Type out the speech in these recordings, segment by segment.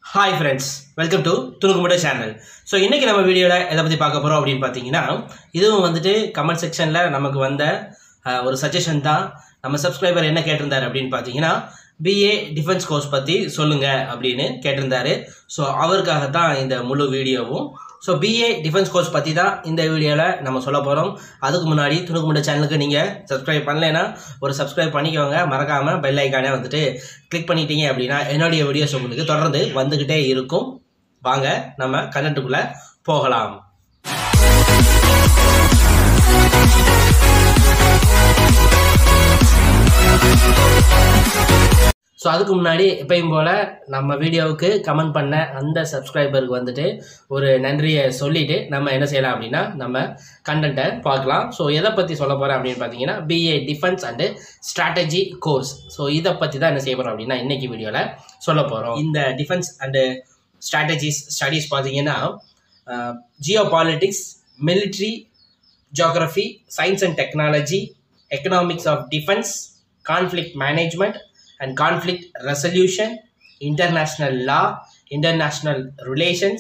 hi friends welcome to துணுக்குமுட channel so இன்றைக்கி நம்ம வீடியோவில் எதை பற்றி பார்க்க போகிறோம் அப்படின்னு பார்த்தீங்கன்னா இதுவும் வந்துட்டு கமெண்ட் செக்ஷனில் நமக்கு வந்த அஹ், ஒரு சஜஷன் தான் நம்ம சப்ஸ்கிரைபர் என்ன கேட்டிருந்தார் அப்படின்னு பார்த்தீங்கன்னா பிஏ டிஃபென்ஸ் கோர்ஸ் பற்றி சொல்லுங்கள் அப்படின்னு கேட்டிருந்தாரு ஸோ அவருக்காக தான் இந்த முழு வீடியோவும் ஸோ பிஏ டிஃபென்ஸ் கோர்ஸ் பற்றி தான் இந்த வீடியோவில் நம்ம சொல்ல போகிறோம் அதுக்கு முன்னாடி துணுக்குமுட சேனலுக்கு நீங்கள் சப்ஸ்கிரைப் பண்ணலைன்னா ஒரு சப்ஸ்கிரைப் பண்ணிக்கோங்க மறக்காமல் பெல் ஐக்கானே வந்துட்டு கிளிக் பண்ணிட்டீங்க அப்படின்னா என்னுடைய வீடியோஸ் உங்களுக்கு தொடர்ந்து வந்துக்கிட்டே இருக்கும் வாங்க நம்ம கண்டென்ட்டுக்குள்ளே போகலாம் ஸோ அதுக்கு முன்னாடி எப்பயும் போல் நம்ம வீடியோவுக்கு கமெண்ட் பண்ண அந்த சப்ஸ்கிரைபருக்கு வந்துட்டு ஒரு நன்றியை சொல்லிட்டு நம்ம என்ன செய்யலாம் அப்படின்னா நம்ம கண்டென்ட்டை பார்க்கலாம் ஸோ எதை பற்றி சொல்ல போகிறேன் அப்படின்னு பார்த்தீங்கன்னா BA defence and strategy course so இதை பற்றி தான் என்ன செய்ய போகிறோம் அப்படின்னா இன்னைக்கு வீடியோவில் சொல்ல போகிறோம் இந்த டிஃபென்ஸ் அண்டு ஸ்ட்ராட்டஜிஸ் ஸ்டடீஸ் பார்த்தீங்கன்னா geopolitics military geography science and technology economics of defence conflict management and conflict resolution international law international relations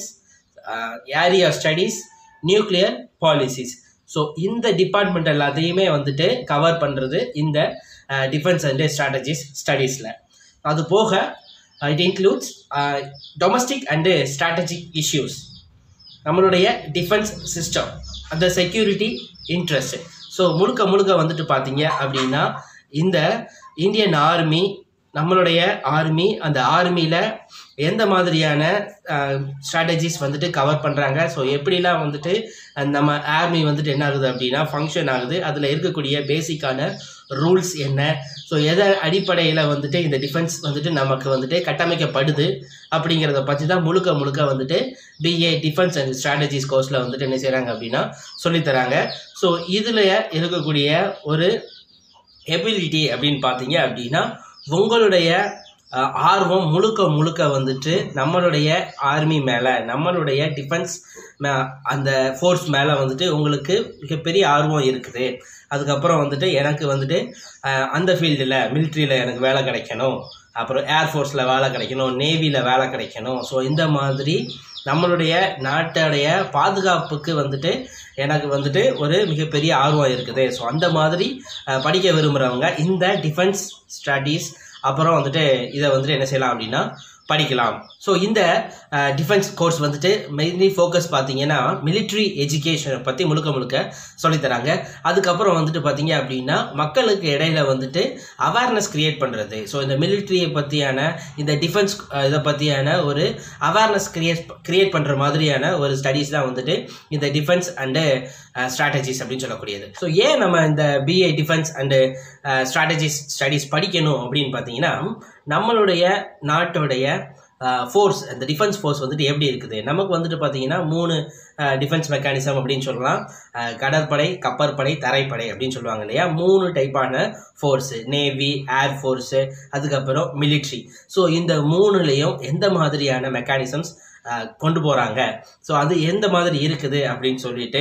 area studies nuclear policies so இந்த டிபார்ட்மெண்ட் எல்லாத்தையுமே வந்துட்டு கவர் பண்ணுறது இந்த டிஃபென்ஸ் அண்ட் ஸ்ட்ராட்டஜிஸ் ஸ்டடீஸில் அது போக it includes domestic and strategic issues நம்மளுடைய defence system அந்த செக்யூரிட்டி இன்ட்ரெஸ்ட் ஸோ முழுக்க முழுக்க வந்துட்டு பார்த்தீங்க அப்படின்னா இந்த இந்தியன் ஆர்மி நம்மளுடைய ஆர்மி அந்த ஆர்மியில் எந்த மாதிரியான ஸ்ட்ராட்டஜிஸ் வந்துட்டு கவர் பண்ணுறாங்க ஸோ எப்படிலாம் வந்துட்டு அஹ், நம்ம ஆர்மி வந்துட்டு என்ன ஆகுது அப்படின்னா ஃபங்க்ஷன் ஆகுது அதில் இருக்கக்கூடிய பேசிக்கான ரூல்ஸ் என்ன ஸோ எதை அடிப்படையில் வந்துட்டு இந்த டிஃபென்ஸ் வந்துட்டு நமக்கு வந்துட்டு கட்டமைக்கப்படுது அப்படிங்கிறத பற்றி தான் முழுக்க முழுக்க வந்துட்டு பிஏ டிஃபென்ஸ் அண்ட் ஸ்ட்ராட்டஜிஸ் கோர்ஸில் வந்துட்டு என்ன செய்கிறாங்க அப்படின்னா சொல்லித்தராங்க ஸோ இதில் இருக்கக்கூடிய ஒரு எபிலிட்டி அப்படின்னு பார்த்தீங்க அப்படின்னா உங்களுடைய அஹ், ஆர்வம் முழுக்க முழுக்க வந்துட்டு நம்மளுடைய ஆர்மி மேலே நம்மளுடைய டிஃபென்ஸ் அந்த ஃபோர்ஸ் மேலே வந்துட்டு உங்களுக்கு மிகப்பெரிய ஆர்வம் இருக்குது அதுக்கப்புறம் வந்துட்டு எனக்கு வந்துட்டு அஹ், அந்த ஃபீல்டில் மிலிட்ரியில் எனக்கு வேலை கிடைக்கணும் அப்புறம் ஏர்ஃபோர்ஸில் வேலை கிடைக்கணும் நேவியில் வேலை கிடைக்கணும் ஸோ இந்த மாதிரி நம்மளுடைய நாட்டுடைய பாதுகாப்புக்கு வந்துட்டு எனக்கு வந்துட்டு ஒரு மிகப்பெரிய ஆர்வம் இருக்குது ஸோ அந்த மாதிரி அஹ், படிக்க விரும்புகிறவங்க இந்த டிஃபென்ஸ் ஸ்டடீஸ் அப்புறம் வந்துட்டு இதை வந்துட்டு என்ன செய்யலாம் அப்படின்னா படிக்கலாம் ஸோ இந்த டிஃபென்ஸ் கோர்ஸ் வந்துட்டு மெயின்லி ஃபோக்கஸ் பார்த்தீங்கன்னா military எஜுகேஷனை பற்றி முழுக்க முழுக்க சொல்லித்தராங்க அதுக்கப்புறம் வந்துட்டு பார்த்தீங்க அப்படின்னா மக்களுக்கு இடையில வந்துட்டு அவேர்னஸ் கிரியேட் பண்ணுறது ஸோ இந்த மிலிட்ரியை பற்றியான இந்த டிஃபென்ஸ் இதை பற்றியான ஒரு அவேர்னஸ் கிரியேட் கிரியேட் பண்ணுற மாதிரியான ஒரு ஸ்டடீஸ் தான் வந்துட்டு இந்த டிஃபென்ஸ் அண்டு ஸ்ட்ராட்டஜிஸ் அப்படின்னு சொல்லக்கூடியது ஸோ ஏன் நம்ம இந்த BA defence and strategies studies படிக்கணும் அப்படின்னு பார்த்தீங்கன்னா நம்மளுடைய நாட்டுடைய ஃபோர்ஸ் அந்த டிஃபென்ஸ் ஃபோர்ஸ் வந்துட்டு எப்படி இருக்குது நமக்கு வந்துட்டு பார்த்தீங்கன்னா மூணு டிஃபென்ஸ் மெக்கானிசம் அப்படின்னு சொல்லலாம் அஹ், கடற்படை கப்பற்படை தரைப்படை அப்படின்னு சொல்லுவாங்க இல்லையா மூணு டைப்பான ஃபோர்ஸு நேவி ஏர் ஃபோர்ஸு அதுக்கப்புறம் மிலிட்ரி ஸோ இந்த மூணுலேயும் எந்த மாதிரியான மெக்கானிசம்ஸ் கொண்டு போகிறாங்க ஸோ அது எந்த மாதிரி இருக்குது அப்படின்னு சொல்லிட்டு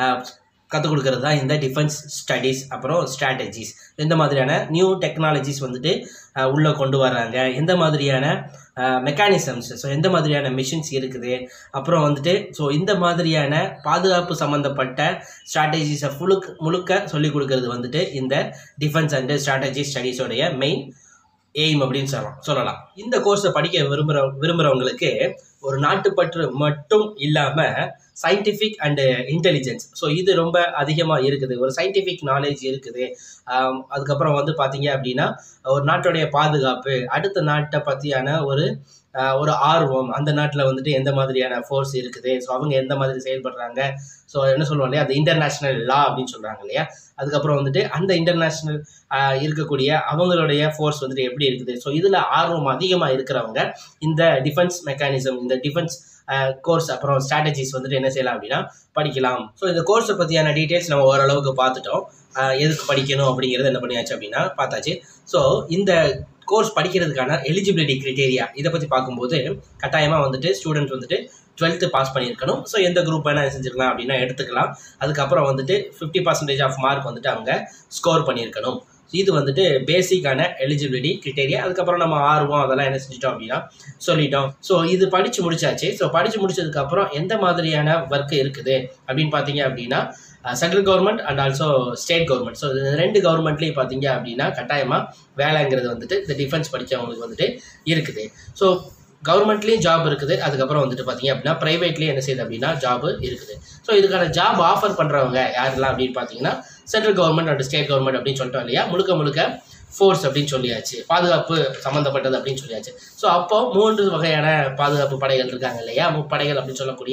கற்றுக் கொடுக்கறது தான் இந்த டிஃபென்ஸ் ஸ்டடீஸ் அப்புறம் ஸ்ட்ராட்டஜிஸ் எந்த மாதிரியான நியூ டெக்னாலஜிஸ் வந்துட்டு அஹ், உள்ளே கொண்டு வர்றாங்க எந்த மாதிரியான மெக்கானிசம்ஸ் ஸோ எந்த மாதிரியான மிஷின்ஸ் இருக்குது அப்புறம் வந்துட்டு ஸோ இந்த மாதிரியான பாதுகாப்பு சம்மந்தப்பட்ட ஸ்ட்ராட்டஜிஸை முழுக்க முழுக்க சொல்லிக் கொடுக்கறது வந்துட்டு இந்த டிஃபென்ஸ் அண்ட் ஸ்ட்ராட்டஜி ஸ்டடீஸோடைய மெயின் எய்ம் அப்படின்னு சொல்லலாம் சொல்லலாம் இந்த கோர்ஸை படிக்க விரும்புகிற விரும்புகிறவங்களுக்கு ஒரு நாட்டுப்பற்று மட்டும் இல்லாமல் சயின்டிஃபிக் அண்டு இன்டெலிஜென்ஸ் ஸோ இது ரொம்ப அதிகமாக இருக்குது ஒரு சயின்டிஃபிக் நாலேஜ் இருக்குது ஆம், அதுக்கப்புறம் வந்து பார்த்தீங்க அப்படின்னா ஒரு நாட்டுடைய பாதுகாப்பு அடுத்த நாட்டை பற்றியான ஒரு ஆஹ், ஒரு ஆர்வம் அந்த நாட்டில் வந்துட்டு எந்த மாதிரியான ஃபோர்ஸ் இருக்குது ஸோ அவங்க எந்த மாதிரி செயல்படுறாங்க ஸோ என்ன சொல்லுவோம் இல்லையா அந்த இன்டர்நேஷ்னல் லா அப்படின்னு சொல்கிறாங்க இல்லையா அதுக்கப்புறம் வந்துட்டு அந்த இன்டர்நேஷ்னல் இருக்கக்கூடிய அவங்களுடைய ஃபோர்ஸ் வந்துட்டு எப்படி இருக்குது ஸோ இதில் ஆர்வம் அதிகமாக இருக்கிறவங்க இந்த டிஃபென்ஸ் மெக்கானிசம் இந்த டிஃபென்ஸ் கோர்ஸ் அப்புறம் ஸ்ட்ராட்டஜிஸ் வந்துட்டு என்ன செய்யலாம் அப்படின்னா படிக்கலாம் ஸோ இந்த கோர்ஸை பற்றியான டீட்டெயில்ஸ் நம்ம ஓரளவுக்கு பார்த்துட்டோம் ஆஹ் எதுக்கு படிக்கணும் அப்படிங்கிறது என்ன பண்ணியாச்சு அப்படின்னா பார்த்தாச்சு ஸோ இந்த கோர்ஸ் படிக்கிறதுக்கான எலிஜிபிலிட்டி கிரிட்டேரியா இதை பற்றி பார்க்கும்போது கட்டாயமாக வந்துட்டு ஸ்டூடெண்ட் வந்துட்டு டுவெல்த்து பாஸ் பண்ணியிருக்கணும் ஸோ எந்த குரூப் வேணால் செஞ்சுக்கலாம் அப்படின்னா எடுத்துக்கலாம் அதுக்கப்புறம் வந்துட்டு ஃபிஃப்டி பர்சன்டேஜ் ஆஃப் மார்க் வந்துட்டு அவங்க ஸ்கோர் பண்ணியிருக்கணும் இது வந்துட்டு பேசிக்கான எலிஜிபிலிட்டி கிரிட்டேரியா அதுக்கப்புறம் நம்ம ஆர்வம் அதெல்லாம் என்ன செஞ்சிட்டோம் அப்படின்னா சொல்லிட்டோம் ஸோ இது படித்து முடிச்சாச்சு ஸோ படித்து முடிச்சதுக்கப்புறம் எந்த மாதிரியான ஒர்க் இருக்குது அப்படின்னு பார்த்தீங்க அப்படின்னா central government and also state government so இது ரெண்டு கவர்மெண்ட்லேயும் பார்த்தீங்க அப்படின்னா கட்டாயமாக வேலைங்கிறது வந்துட்டு இந்த டிஃபென்ஸ் படித்தவங்களுக்கு வந்துட்டு இருக்குது ஸோ கவர்மெண்ட்லேயும் ஜாப் இருக்குது அதுக்கப்புறம் வந்துட்டு பார்த்தீங்க அப்படின்னா ப்ரைவேட்லேயும் என்ன செய்யுது அப்படின்னா ஜாப் இருக்குது ஸோ இதுக்கான ஜாப் ஆஃபர் பண்ணுறவங்க யாரெல்லாம் அப்படின்னு பார்த்தீங்கன்னா central government and state government அப்படின்னு சொல்லிட்டோம் இல்லையா முழுக்க முழுக்க ஃபோர்ஸ் அப்படின்னு சொல்லியாச்சு பாதுகாப்பு சம்மந்தப்பட்டது அப்படின்னு சொல்லியாச்சு ஸோ அப்போ மூன்று வகையான பாதுகாப்பு படைகள் இருக்காங்க இல்லையா முப்படைகள் அப்படின்னு சொல்லக்கூடிய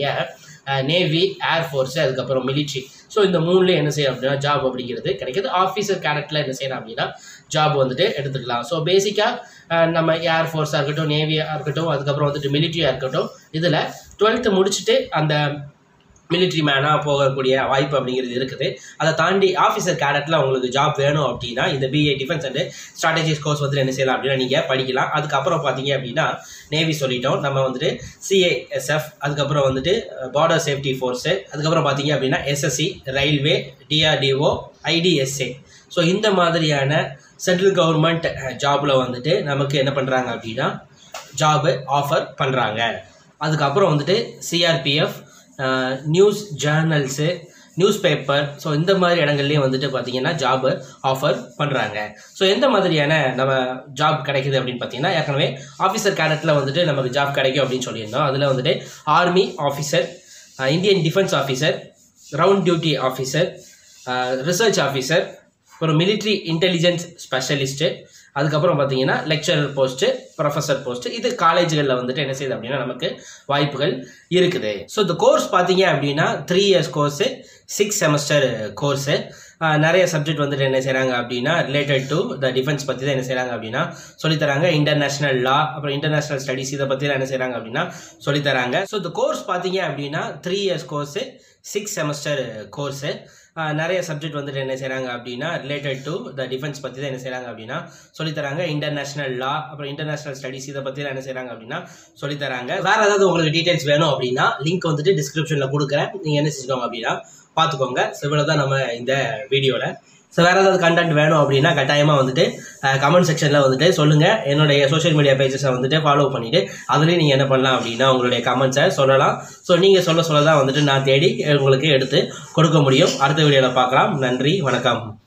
நேவி ஏர்ஃபோர்ஸு அதுக்கப்புறம் மிலிட்ரி ஸோ இந்த மூணுலேயும் என்ன செய்யணும் அப்படின்னா ஜாப் அப்படிங்கிறது கிடைக்கிது ஆஃபீஸர் கேரக்டரில் என்ன செய்யணும் அப்படின்னா ஜாப் வந்துட்டு எடுத்துக்கலாம் ஸோ பேசிக்காக நம்ம ஏர்ஃபோர்ஸாக இருக்கட்டும் நேவியாக இருக்கட்டும் அதுக்கப்புறம் வந்துட்டு மிலிட்ரியாக இருக்கட்டும் இதில் டுவெல்த்து முடிச்சுட்டு அந்த மிலிட்ரி மேனாக போகக்கூடிய வாய்ப்பு அப்படிங்கிறது இருக்குது அதை தாண்டி ஆஃபீஸர் கேடட்டில் உங்களுக்கு ஜாப் வேணும் அப்படின்னா இந்த BA defence and strategies course வந்து என்ன செய்யலாம் அப்படின்னா நீங்கள் படிக்கலாம் அதுக்கப்புறம் பார்த்தீங்க அப்படின்னா நேவி சொல்லிட்டோம் நம்ம வந்துட்டு சிஏஎஸ்எஃப் அதுக்கப்புறம் வந்துட்டு பார்டர் சேஃப்டி ஃபோர்ஸு அதுக்கப்புறம் பார்த்தீங்க அப்படின்னா SSC railway DRDO IDSA so இந்த மாதிரியான சென்ட்ரல் கவர்மெண்ட் ஜாபில் வந்துட்டு நமக்கு என்ன பண்ணுறாங்க அப்படின்னா ஜாபு ஆஃபர் பண்ணுறாங்க அதுக்கப்புறம் வந்துட்டு CRPF news journals news paper so இந்த மாதிரி இடங்கள்லையும் வந்துட்டு பார்த்தீங்கன்னா ஜாப் ஆஃபர் பண்ணுறாங்க ஸோ எந்த மாதிரியான நம்ம ஜாப் கிடைக்குது அப்படின்னு பார்த்தீங்கன்னா ஏற்கனவே ஆஃபீஸர் கேடட்டில் வந்துட்டு நமக்கு ஜாப் கிடைக்கும் அப்படின்னு சொல்லியிருந்தோம் அதில் வந்துட்டு army officer Indian defence officer round duty officer research officer அப்புறம் மிலிட்ரி இன்டெலிஜென்ஸ் ஸ்பெஷலிஸ்ட்டு அதுக்கப்புறம் பார்த்தீங்கன்னா லெக்சரர் போஸ்ட்டு ப்ரொஃபஸர் போஸ்ட்டு இது காலேஜுகளில் வந்துட்டு என்ன செய்யுது அப்படின்னா நமக்கு வாய்ப்புகள் இருக்குது ஸோ இந்த கோர்ஸ் பார்த்தீங்க அப்படின்னா three years course six semester course நிறைய சப்ஜெக்ட் வந்துட்டு என்ன செய்கிறாங்க அப்படின்னா ரிலேட்டட் டு த டிஃபென்ஸ் பற்றி தான் என்ன செய்கிறாங்க அப்படின்னா சொல்லித்தராங்க இன்டர்நேஷ்னல் லா அப்புறம் இன்டர்நேஷ்னல் ஸ்டடீஸ் இதை பற்றிலாம் என்ன செய்கிறாங்க அப்படின்னா சொல்லித்தராங்க ஸோ இந்த கோர்ஸ் பார்த்தீங்க அப்படின்னா three years course six semester course நிறைய சப்ஜெக்ட் வந்துட்டு என்ன செய்கிறாங்க அப்படின்னா ரிலேட்டட் டு த டிஃபென்ஸ் பற்றி தான் என்ன செய்கிறாங்க அப்படின்னா சொல்லித்தராங்க இன்டர்நேஷ்னல் லா அப்புறம் இன்டர்நேஷ்னல் ஸ்டடீஸ் இதை பற்றிலாம் என்ன செய்கிறாங்க அப்படின்னா சொல்லித்தராங்க வேறு ஏதாவது உங்களுக்கு டீட்டெயில்ஸ் வேணும் அப்படின்னா லிங்க் வந்துட்டு டிஸ்கிரிப்ஷனில் கொடுக்குறேன் நீங்கள் என்ன செஞ்சுக்கோங்க அப்படின்னா பார்த்துக்கோங்க ஸோ இவ்வளோ தான் நம்ம இந்த வீடியோவில் ஸோ வேறு ஏதாவது கண்டென்ட் வேணும் அப்படின்னா கட்டாயமாக வந்துட்டு கமெண்ட் செக்ஷனில் வந்துட்டு சொல்லுங்கள் என்னுடைய சோஷியல் மீடியா பேஜஸை வந்துட்டு ஃபாலோ பண்ணிவிட்டு அதுலேயும் நீங்கள் என்ன பண்ணலாம் அப்படின்னா உங்களுடைய கமெண்ட்ஸை சொல்லலாம் ஸோ நீங்கள் சொல்ல சொல்ல தான் வந்துட்டு நான் தேடி உங்களுக்கு எடுத்து கொடுக்க முடியும் அடுத்த வீடியோவில் பார்க்கலாம் நன்றி வணக்கம்